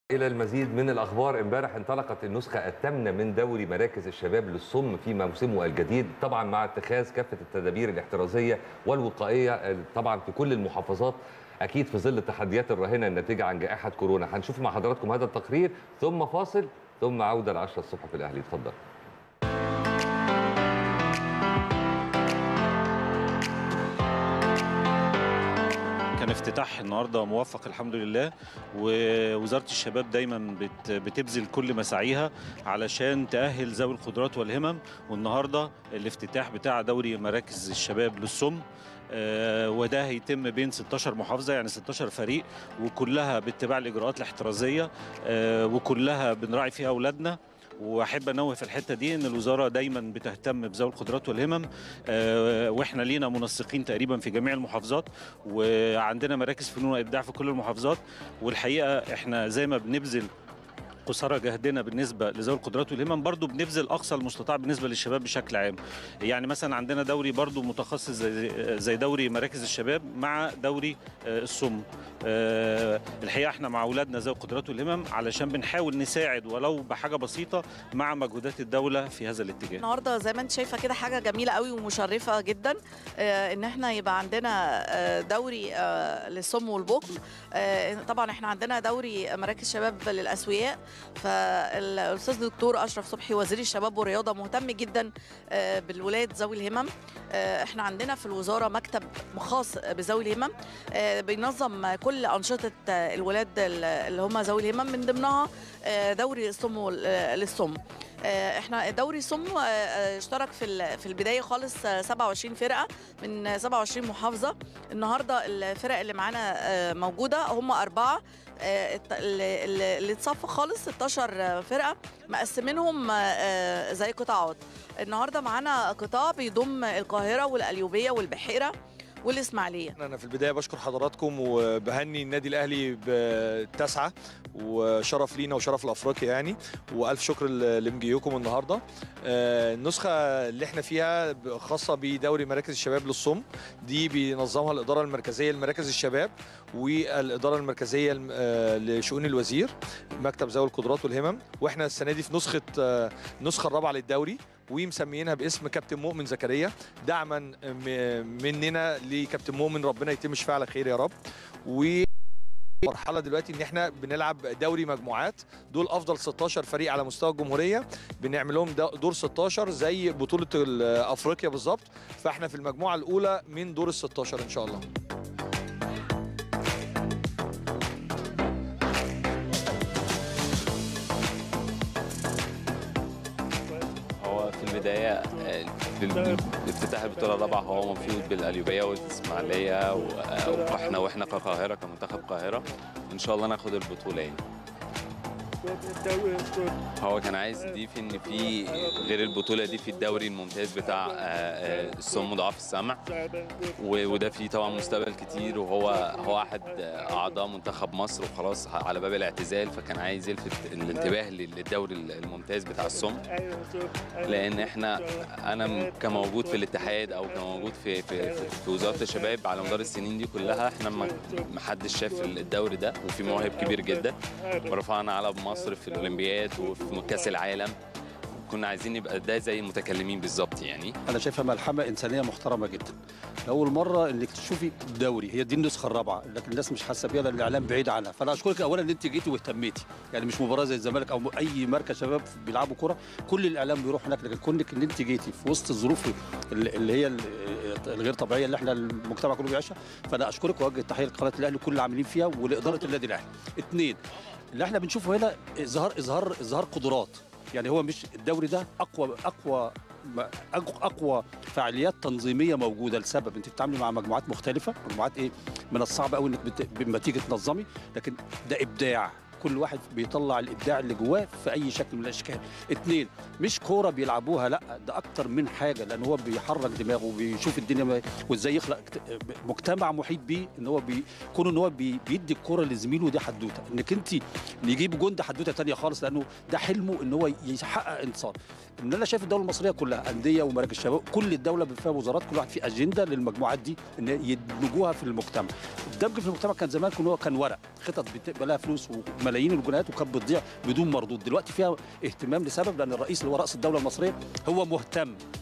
إلى المزيد من الأخبار امبارح انطلقت النسخة الثامنة من دوري مراكز الشباب للصم في موسمه الجديد طبعا مع اتخاذ كافة التدابير الاحترازية والوقائية طبعا في كل المحافظات أكيد في ظل التحديات الراهنة الناتجة عن جائحة كورونا هنشوف مع حضراتكم هذا التقرير ثم فاصل ثم عودة العشرة الصبح في الأهلي اتفضل كان افتتاح النهارده موفق الحمد لله ووزاره الشباب دايما بت بتبذل كل مساعيها علشان تاهل ذوي القدرات والهمم والنهارده الافتتاح بتاع دوري مراكز الشباب للصم آه، وده هيتم بين 16 محافظه يعني 16 فريق وكلها باتباع الاجراءات الاحترازيه آه، وكلها بنراعي فيها اولادنا واحب انوه في الحته دي ان الوزاره دايما بتهتم بذوي القدرات والهمم آه، واحنا لينا منسقين تقريبا في جميع المحافظات وعندنا مراكز فنون وابداع في كل المحافظات والحقيقه احنا زي ما بنبذل قصارى جهدنا بالنسبه لذوي القدرات والهمم برضو بنبذل اقصى المستطاع بالنسبه للشباب بشكل عام يعني مثلا عندنا دوري برضو متخصص زي, زي دوري مراكز الشباب مع دوري آه، الصم آه، الحقيقه احنا مع اولادنا ذوي القدرات والهمم علشان بنحاول نساعد ولو بحاجه بسيطه مع مجهودات الدوله في هذا الاتجاه النهارده زي ما انت شايفه كده حاجه جميله قوي ومشرفه جدا آه، ان احنا يبقى عندنا آه، دوري آه، للصم والبكم آه، طبعا احنا عندنا دوري مراكز شباب للاسوياء فالاستاذ الدكتور اشرف صبحي وزير الشباب والرياضه مهتم جدا آه، بالولاد ذوي الهمم آه، احنا عندنا في الوزاره مكتب خاص بذوي الهمم آه، بينظم كل انشطه آه، الولاد اللي هم ذوي الهمم من ضمنها آه، دوري الصم وال- آه، للصم آه، احنا دوري صم آه، آه، اشترك في ال- في البدايه خالص آه، 27 فرقه من آه، 27 محافظه النهارده الفرق اللي معانا آه، موجوده هم اربعه آه، الت- اللي اللي- اللي اتصفى خالص 16 فرقه مقسمينهم آه، آه، زي قطاعات النهارده معانا قطاع بيضم القاهره والقليوبيه والبحيره والاسماعيليه انا في البدايه بشكر حضراتكم وبهني النادي الاهلي بالتسعه وشرف لينا وشرف لافريقيا يعني والف شكر ل- لمجيكم النهارده آه، النسخه اللي احنا فيها ب- خاصه بدوري مراكز الشباب للصم دي بينظمها الاداره المركزيه لمراكز الشباب والاداره المركزيه الم- آه، لشؤون الوزير مكتب ذوي القدرات والهمم واحنا السنه دي في نسخه آه، النسخه الرابعه للدوري ومسميينها باسم كابتن مؤمن زكريا دعما م- مننا لكابتن مؤمن ربنا يتم شفاعه على خير يا رب و مرحله دلوقتي ان احنا بنلعب دوري مجموعات دول افضل 16 فريق على مستوى الجمهوريه بنعمل لهم د- دور 16 زي بطوله ال- افريقيا بالظبط فاحنا في المجموعه الاولى من دور ال 16 ان شاء الله هو في البداية آه، في ال- افتتاح البطولة الرابعة هو مفروض بالقليوبية والإسماعيلية و- آه، وإحنا وإحنا كقاهرة كمنتخب قاهرة إن شاء الله ناخد البطولة يعني هو كان عايز يضيف إن في غير البطولة دي في الدوري الممتاز بتاع آه، آه، الصم ضعاف السمع و- وده فيه طبعا مستقبل كتير وهو هو أحد أعضاء منتخب مصر وخلاص على باب الاعتزال فكان عايز يلفت الانتباه للدوري الممتاز بتاع الصم لان احنا انا م- كموجود في الاتحاد او كموجود في في, في, في وزاره الشباب على مدار السنين دي كلها احنا ما ما حدش شاف الدوري ده وفي مواهب كبير جدا ورفعنا علم مصر في الاولمبياد وفي كاس العالم كنا عايزين نبقى ده زي المتكلمين بالظبط يعني انا شايفها ملحمه انسانيه محترمه جدا لاول مره انك تشوفي الدوري هي دي النسخه الرابعه لكن الناس مش حاسه بيها لان الاعلام بعيد عنها فانا اشكرك اولا ان انت جيتي واهتميتي يعني مش مباراه زي الزمالك او اي مركز شباب بيلعبوا كره كل الاعلام بيروح هناك لكن كونك ان انت جيتي في وسط الظروف اللي اللي هي ال- الغير طبيعيه اللي احنا المجتمع كله بيعيشها فانا اشكرك واوجه التحيه لقناه الاهلي كل العاملين فيها ولاداره النادي الاهلي اثنين اللي احنا بنشوفه هنا اظهار اظهار اظهار قدرات يعني هو مش الدوري ده اقوى اقوى ما- أق- اقوى فعاليات تنظيميه موجوده لسبب انت بتتعاملي مع مجموعات مختلفه مجموعات ايه من الصعب قوي انك بت... لما تيجي تنظمي لكن ده ابداع كل واحد بيطلع الابداع اللي جواه في اي شكل من الاشكال اتنين مش كوره بيلعبوها لا ده اكتر من حاجه لان هو بيحرك دماغه وبيشوف الدنيا ما- وازاي يخلق اكت- مجتمع محيط بيه ان هو بي... كونه ان هو بي... بيدي الكوره لزميله دي حدوته انك انت يجيب جون ده حدوته تانية خالص لانه ده حلمه ان هو يحقق انتصار ان انا شايف الدوله المصريه كلها انديه ومراكز شباب كل الدوله فيها وزارات كل واحد في اجنده للمجموعات دي ان يدمجوها في المجتمع الدمج في المجتمع كان زمان كان هو كان ورق خطط بتبقى لها فلوس ملايين الجنيهات وكانت بتضيع بدون مردود دلوقتي فيها اهتمام لسبب لان الرئيس اللي هو راس الدوله المصريه هو مهتم